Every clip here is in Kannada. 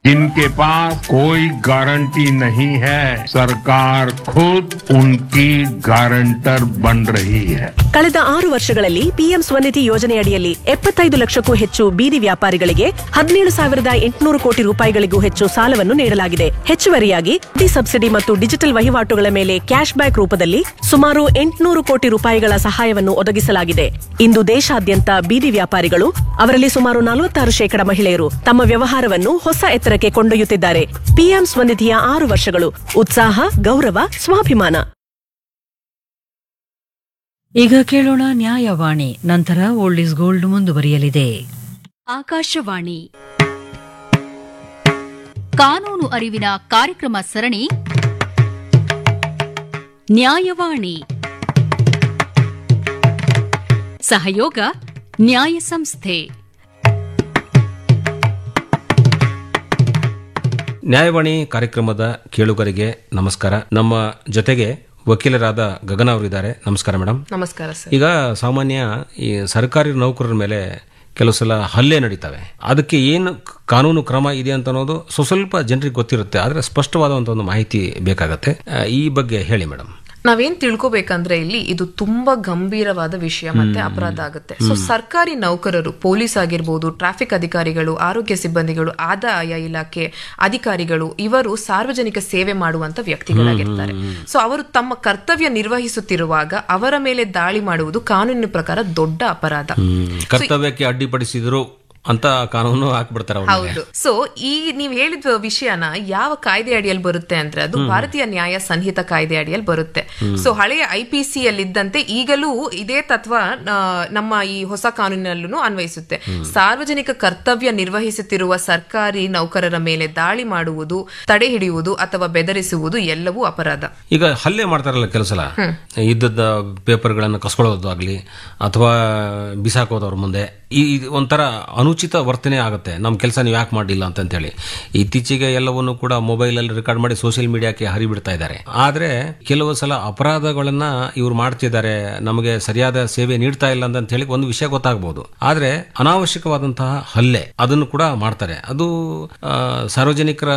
जिनके पास कोई गारंटी नहीं है सरकार खुद उनकी गारंटर बन रही है ಕಳೆದ ಆರು ವರ್ಷಗಳಲ್ಲಿ ಪಿಎಂ ಸ್ವನಿಧಿ ಯೋಜನೆಯಡಿಯಲ್ಲಿ ಎಪ್ಪತ್ತೈದು ಲಕ್ಷಕ್ಕೂ ಹೆಚ್ಚು ಬೀದಿ ವ್ಯಾಪಾರಿಗಳಿಗೆ ಹದಿನೇಳು ಸಾವಿರದ ಎಂಟುನೂರು ಕೋಟಿ ರೂಪಾಯಿಗಳಿಗೂ ಹೆಚ್ಚು ಸಾಲವನ್ನು ನೀಡಲಾಗಿದೆ ಹೆಚ್ಚುವರಿಯಾಗಿ ಡಿ ಸಬ್ಸಿಡಿ ಮತ್ತು ಡಿಜಿಟಲ್ ವಹಿವಾಟುಗಳ ಮೇಲೆ ಕ್ಯಾಶ್ ಬ್ಯಾಕ್ ರೂಪದಲ್ಲಿ ಸುಮಾರು ಎಂಟುನೂರು ಕೋಟಿ ರೂಪಾಯಿಗಳ ಸಹಾಯವನ್ನು ಒದಗಿಸಲಾಗಿದೆ ಇಂದು ದೇಶಾದ್ಯಂತ ಬೀದಿ ವ್ಯಾಪಾರಿಗಳು ಅವರಲ್ಲಿ ಸುಮಾರು ನಲವತ್ತಾರು ಶೇಕಡ ಮಹಿಳೆಯರು ತಮ್ಮ ವ್ಯವಹಾರವನ್ನು ಹೊಸ ಎತ್ತರಕ್ಕೆ ಕೊಂಡೊಯ್ಯುತ್ತಿದ್ದಾರೆ ಪಿಎಂ ಸ್ವನಿಧಿಯ ಆರು ವರ್ಷಗಳು ಉತ್ಸಾಹ ಗೌರವ ಸ್ವಾಭಿಮಾನ ಈಗ ಕೇಳೋಣ ನ್ಯಾಯವಾಣಿ ನಂತರ ಓಲ್ಡ್ ಇಸ್ ಗೋಲ್ಡ್ ಮುಂದುವರಿಯಲಿದೆ ಆಕಾಶವಾಣಿ ಕಾನೂನು ಅರಿವಿನ ಕಾರ್ಯಕ್ರಮ ಸರಣಿ ನ್ಯಾಯವಾಣಿ ಸಹಯೋಗ ನ್ಯಾಯ ಸಂಸ್ಥೆ ನ್ಯಾಯವಾಣಿ ಕಾರ್ಯಕ್ರಮದ ಕೇಳುಗರಿಗೆ ನಮಸ್ಕಾರ ನಮ್ಮ ಜೊತೆಗೆ ವಕೀಲರಾದ ಗಗನ ಅವರಿದ್ದಾರೆ ನಮಸ್ಕಾರ ಮೇಡಮ್ ನಮಸ್ಕಾರ ಸರ್ ಈಗ ಸಾಮಾನ್ಯ ಈ ಸರ್ಕಾರಿ ನೌಕರರ ಮೇಲೆ ಕೆಲವು ಸಲ ಹಲ್ಲೆ ನಡೀತವೆ ಅದಕ್ಕೆ ಏನು ಕಾನೂನು ಕ್ರಮ ಇದೆ ಅಂತ ಅನ್ನೋದು ಸ್ವಲ್ಪ ಜನರಿಗೆ ಗೊತ್ತಿರುತ್ತೆ ಆದರೆ ಸ್ಪಷ್ಟವಾದಂಥ ಒಂದು ಮಾಹಿತಿ ಬೇಕಾಗತ್ತೆ ಆ, ಈ ಬಗ್ಗೆ ಹೇಳಿ ಮೇಡಮ್ ನಾವೇನ್ ತಿಳ್ಕೊಬೇಕಂದ್ರೆ ಇಲ್ಲಿ ಇದು ತುಂಬಾ ಗಂಭೀರವಾದ ವಿಷಯ ಮತ್ತೆ ಅಪರಾಧ ಆಗುತ್ತೆ ಸೊ ಸರ್ಕಾರಿ ನೌಕರರು ಪೊಲೀಸ್ ಆಗಿರ್ಬೋದು ಟ್ರಾಫಿಕ್ ಅಧಿಕಾರಿಗಳು ಆರೋಗ್ಯ ಸಿಬ್ಬಂದಿಗಳು ಆದಾಯ ಇಲಾಖೆ ಅಧಿಕಾರಿಗಳು ಇವರು ಸಾರ್ವಜನಿಕ ಸೇವೆ ಮಾಡುವಂತ ವ್ಯಕ್ತಿಗಳಾಗಿರ್ತಾರೆ ಸೊ ಅವರು ತಮ್ಮ ಕರ್ತವ್ಯ ನಿರ್ವಹಿಸುತ್ತಿರುವಾಗ ಅವರ ಮೇಲೆ ದಾಳಿ ಮಾಡುವುದು ಕಾನೂನಿನ ಪ್ರಕಾರ ದೊಡ್ಡ ಅಪರಾಧ ಕರ್ತವ್ಯಕ್ಕೆ ಅಡ್ಡಿಪಡಿಸಿದ್ರು ಅಂತ ಕಾನೂನು ಹಾಕ್ಬಿಡ್ತಾರೆ ಅವ್ರ ಮೇಲೆ. ಹೌದು ಸೊ ಈ ನೀವ್ ಹೇಳಿದ ವಿಷಯನ ಯಾವ ಕಾಯ್ದೆ ಅಡಿಯಲ್ಲಿ ಬರುತ್ತೆ ಅಂದ್ರೆ ಅದು ಭಾರತೀಯ ನ್ಯಾಯ ಸಂಹಿತ ಕಾಯ್ದೆ ಅಡಿಯಲ್ಲಿ ಬರುತ್ತೆ ಸೊ ಹಳೆಯ ಐ ಪಿ ಸಿ ಯಲ್ಲಿದ್ದಂತೆ ಈಗಲೂ ಇದೇ ತತ್ವ ಆ, ನಮ್ಮ ಈ ಹೊಸ ಕಾನೂನಿನಲ್ಲೂ ಅನ್ವಯಿಸುತ್ತೆ ಸಾರ್ವಜನಿಕ ಕರ್ತವ್ಯ ನಿರ್ವಹಿಸುತ್ತಿರುವ ಸರ್ಕಾರಿ ನೌಕರರ ಮೇಲೆ ದಾಳಿ ಮಾಡುವುದು ತಡೆ ಹಿಡಿಯುವುದು ಅಥವಾ ಬೆದರಿಸುವುದು ಎಲ್ಲವೂ ಅಪರಾಧ ಈಗ ಹಲ್ಲೆ ಮಾಡ್ತಾರಲ್ಲ ಕೆಲವು ಸಲ ಇದ್ದದ ಪೇಪರ್ಗಳನ್ನು ಕಸ್ಕೊಳ್ಳೋದು ಆಗಲಿ ಅಥವಾ ಬಿಸಾಕೋದು ಅವ್ರ ಮುಂದೆ ಈ ಇದು ಒಂಥರ ಅನುಚಿತ ವರ್ತನೆ ಆಗುತ್ತೆ ನಮ್ಮ ಕೆಲಸ ನೀವು ಯಾಕೆ ಮಾಡಿಲ್ಲ ಅಂತಂತೇಳಿ ಇತ್ತೀಚೆಗೆ ಎಲ್ಲವನ್ನು ಕೂಡ ಮೊಬೈಲಲ್ಲಿ ರೆಕಾರ್ಡ್ ಮಾಡಿ ಸೋಷಿಯಲ್ ಮೀಡಿಯಾಕ್ಕೆ ಹರಿಬಿಡ್ತಾ ಇದ್ದಾರೆ ಆದರೆ ಕೆಲವು ಸಲ ಅಪರಾಧಗಳನ್ನ ಇವ್ರು ಮಾಡ್ತಿದ್ದಾರೆ ನಮಗೆ ಸರಿಯಾದ ಸೇವೆ ನೀಡ್ತಾ ಇಲ್ಲ ಅಂತ ಹೇಳಿ ಒಂದು ವಿಷಯ ಗೊತ್ತಾಗ್ಬೋದು ಆದರೆ ಅನಾವಶ್ಯಕವಾದಂತಹ ಹಲ್ಲೆ ಅದನ್ನು ಕೂಡ ಮಾಡ್ತಾರೆ ಅದು ಆ, ಸಾರ್ವಜನಿಕರ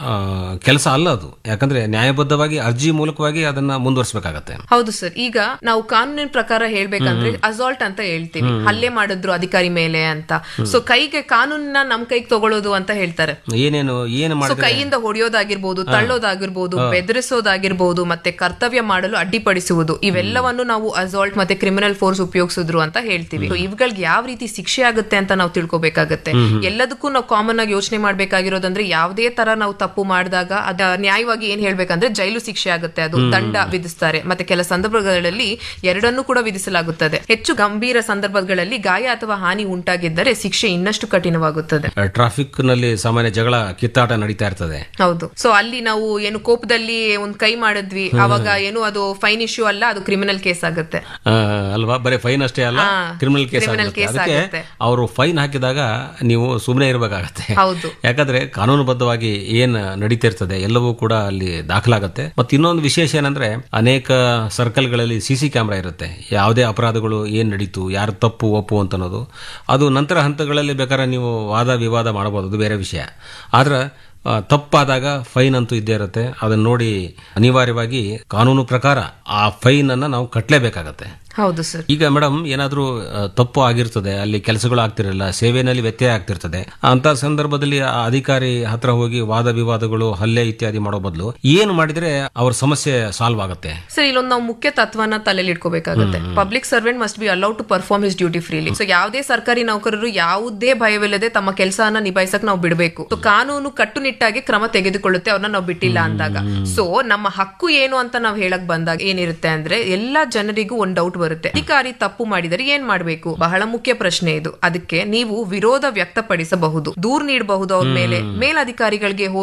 ಕೆಲಸ ಅಲ್ಲ ಅದು ಯಾಕಂದ್ರೆ ನ್ಯಾಯಬದ್ಧವಾಗಿ ಅರ್ಜಿ ಮೂಲಕವಾಗಿ ಅದನ್ನ ಮುಂದುವರಿಸಬೇಕಾಗತ್ತೆ ಹೌದು ಸರ್ ಈಗ ನಾವು ಕಾನೂನಿನ ಪ್ರಕಾರ ಹೇಳ್ಬೇಕಂದ್ರೆ ಅಸಾಲ್ಟ್ ಅಂತ ಹೇಳ್ತೀವಿ ಹಲ್ಲೆ ಮಾಡಿದ್ರು ಅಧಿಕಾರಿ ಮೇಲೆ ಅಂತ ಸೊ ಕೈಗೆ ಕಾನೂನನ್ನ ನಮ್ ಕೈಗೆ ತಗೊಳ್ಳೋದು ಅಂತ ಹೇಳ್ತಾರೆ ಏನೇನು ಏನು ಸೊ ಮಾಡಿದ್ರೆ ಕೈಯಿಂದ ಹೊಡೆಯೋದಾಗಿರ್ಬೋದು ತಳ್ಳೋದಾಗಿರ್ಬೋದು ಬೆದರಿಸೋದಾಗಿರ್ಬೋದು ಮತ್ತೆ ಕರ್ತವ್ಯ ಮಾಡಲು ಅಡ್ಡಿಪಡಿಸುವುದು ಇವೆಲ್ಲವನ್ನು ನಾವು ಅಸಾಲ್ಟ್ ಮತ್ತೆ ಕ್ರಿಮಿನಲ್ ಫೋರ್ಸ್ ಉಪಯೋಗಿಸಿದ್ರು ಅಂತ ಹೇಳ್ತೀವಿ So ಇವುಗಳಿಗೆ ಯಾವ ರೀತಿ ಶಿಕ್ಷೆ ಆಗುತ್ತೆ ಅಂತ ನಾವು ತಿಳ್ಕೊಬೇಕಾಗತ್ತೆ ಎಲ್ಲದಕ್ಕೂ ನಾವು ಕಾಮನ್ ಆಗಿ ಯೋಚನೆ ಮಾಡ್ಬೇಕಾಗಿರೋದಂದ್ರೆ ಯಾವುದೇ ತರ ನಾವು ತಪ್ಪು ಮಾಡಿದಾಗ ಅದ ನ್ಯಾಯವಾಗಿ ಏನ್ ಹೇಳ್ಬೇಕಂದ್ರೆ ಜೈಲು ಶಿಕ್ಷೆ ಆಗುತ್ತೆ ಅದು ದಂಡ ವಿಧಿಸ್ತಾರೆ ಮತ್ತೆ ಕೆಲ ಸಂದರ್ಭಗಳಲ್ಲಿ ಎರಡನ್ನೂ ಕೂಡ ವಿಧಿಸಲಾಗುತ್ತದೆ ಹೆಚ್ಚು ಗಂಭೀರ ಸಂದರ್ಭಗಳಲ್ಲಿ ಗಾಯ ಅಥವಾ ಹಾನಿ ಉಂಟಾಗಿದ್ದರೆ ಶಿಕ್ಷೆ ಇನ್ನಷ್ಟು ಕಠಿಣವಾಗುತ್ತದೆ ಟ್ರಾಫಿಕ್ ನಲ್ಲಿ ಸಾಮಾನ್ಯ ಜಗಳ ಕಿತ್ತಾಟ ನಡೀತಾ ಇರ್ತದೆ ಹೌದು ಸೊ ಅಲ್ಲಿ ನಾವು ಏನು ಕೋಪದಲ್ಲಿ ಒಂದ್ ಕೈ ಮಾಡಿದ್ವಿ ಅವಾಗ ಏನು ಅದು ಫೈನ್ ಇಶ್ಯೂ ಅಲ್ಲ ಅದು ಕ್ರಿಮಿನಲ್ ಕೇಸ್ ಆಗುತ್ತೆ ಆ, ಅಲ್ವಾ ಬರೀ ಫೈನ್ ಅಷ್ಟೇ ಅಲ್ಲ ಹಾ, ಕ್ರಿಮಿನಲ್ ಕೇಸ್ criminal ಆಗುತ್ತೆ case ಅದಕ್ಕೆ ಆಗುತ್ತೆ. ಅವರು ಫೈನ್ ಹಾಕಿದಾಗ ನೀವು ಸುಮ್ಮನೆ ಇರಬೇಕಾಗತ್ತೆ ಹೌದು. ಯಾಕಂದ್ರೆ ಕಾನೂನುಬದ್ಧವಾಗಿ ಏನ್ ನಡೀತಿರ್ತದೆ ಎಲ್ಲವೂ ಕೂಡ ಅಲ್ಲಿ ದಾಖಲಾಗತ್ತೆ ಮತ್ತೆ ಇನ್ನೊಂದು ವಿಶೇಷ ಏನಂದ್ರೆ ಅನೇಕ ಸರ್ಕಲ್ಗಳಲ್ಲಿ ಸಿ ಸಿ ಕ್ಯಾಮ್ರಾ ಇರುತ್ತೆ ಯಾವುದೇ ಅಪರಾಧಗಳು ಏನ್ ನಡೀತು ಯಾರು ತಪ್ಪು ಒಪ್ಪು ಅಂತ ಅನ್ನೋದು ಅದು ನಂತರ ಹಂತಗಳಲ್ಲಿ ಬೇಕಾದ್ರೆ ನೀವು ವಾದ ವಿವಾದ ಮಾಡಬಹುದು ಅದು ಬೇರೆ ವಿಷಯ ಆದ್ರೆ ಆ, ತಪ್ಪಾದಾಗ ಫೈನ್ ಅಂತೂ ಇದ್ದೇ ಇರುತ್ತೆ ಅದನ್ನ ನೋಡಿ ಅನಿವಾರ್ಯವಾಗಿ ಕಾನೂನು ಪ್ರಕಾರ ಆ ಫೈನ್ ಅನ್ನ ನಾವು ಕಟ್ಟಲೇಬೇಕಾಗತ್ತೆ ಹೌದು ಸರ್ ಈಗ ಮೇಡಮ್ ಏನಾದರೂ ತಪ್ಪು ಆಗಿರ್ತದೆ ಅಲ್ಲಿ ಕೆಲಸಗಳು ಆಗ್ತಿರಲ್ಲ ಸೇವೆಯಲ್ಲಿ ವ್ಯತ್ಯಯ ಆಗ್ತಿರ್ತದೆ ಅಂತ ಸಂದರ್ಭದಲ್ಲಿ ಆ ಅಧಿಕಾರಿ ಹತ್ರ ಹೋಗಿ ವಾದ ವಿವಾದಗಳು ಹಲ್ಲೆ ಇತ್ಯಾದಿ ಮಾಡೋ ಬದಲು ಏನು ಮಾಡಿದ್ರೆ ಅವ್ರ ಸಮಸ್ಯೆ ಸಾಲ್ವ್ ಆಗುತ್ತೆ ಸರ್ ಇಲ್ಲೊಂದು ನಾವು ಮುಖ್ಯ ತತ್ವನ ತಲೆಯಲ್ಲಿ ಇಟ್ಕೋಬೇಕಾಗುತ್ತೆ public servant must be allowed to perform his duty freely so ಯಾವುದೇ ಸರ್ಕಾರಿ ನೌಕರರು ಯಾವುದೇ ಭಯವಿಲ್ಲದೆ ತಮ್ಮ ಕೆಲಸನ ನಿಭಾಯಿಸಕ್ ನಾವು ಬಿಡಬೇಕು ಸೊ ಕಾನೂನು ಕಟ್ಟುನಿಟ್ಟಾಗಿ ಕ್ರಮ ತೆಗೆದುಕೊಳ್ಳುತ್ತೆ ಅವ್ರನ್ನ ನಾವು ಬಿಟ್ಟಿಲ್ಲ ಅಂದಾಗ ಸೊ ನಮ್ಮ ಹಕ್ಕು ಏನು ಅಂತ ನಾವು ಹೇಳಕ್ ಬಂದಾಗ ಏನಿರುತ್ತೆ ಅಂದ್ರೆ ಎಲ್ಲಾ ಜನರಿಗೂ ಒಂದ್ ಡೌಟ್ ಬರುತ್ತೆ ಅಧಿಕಾರಿ ತಪ್ಪು ಮಾಡಿದರೆ ಏನ್ ಮಾಡ್ಬೇಕು ಬಹಳ ಮುಖ್ಯ ಪ್ರಶ್ನೆ ಇದು ಅದಕ್ಕೆ ನೀವು ವಿರೋಧ ವ್ಯಕ್ತಪಡಿಸಬಹುದು ದೂರ್ ನೀಡಬಹುದು ಅವ್ರ ಮೇಲೆ ಮೇಲಧಿಕಾರಿಗಳಿಗೆ ಹೋಗಿ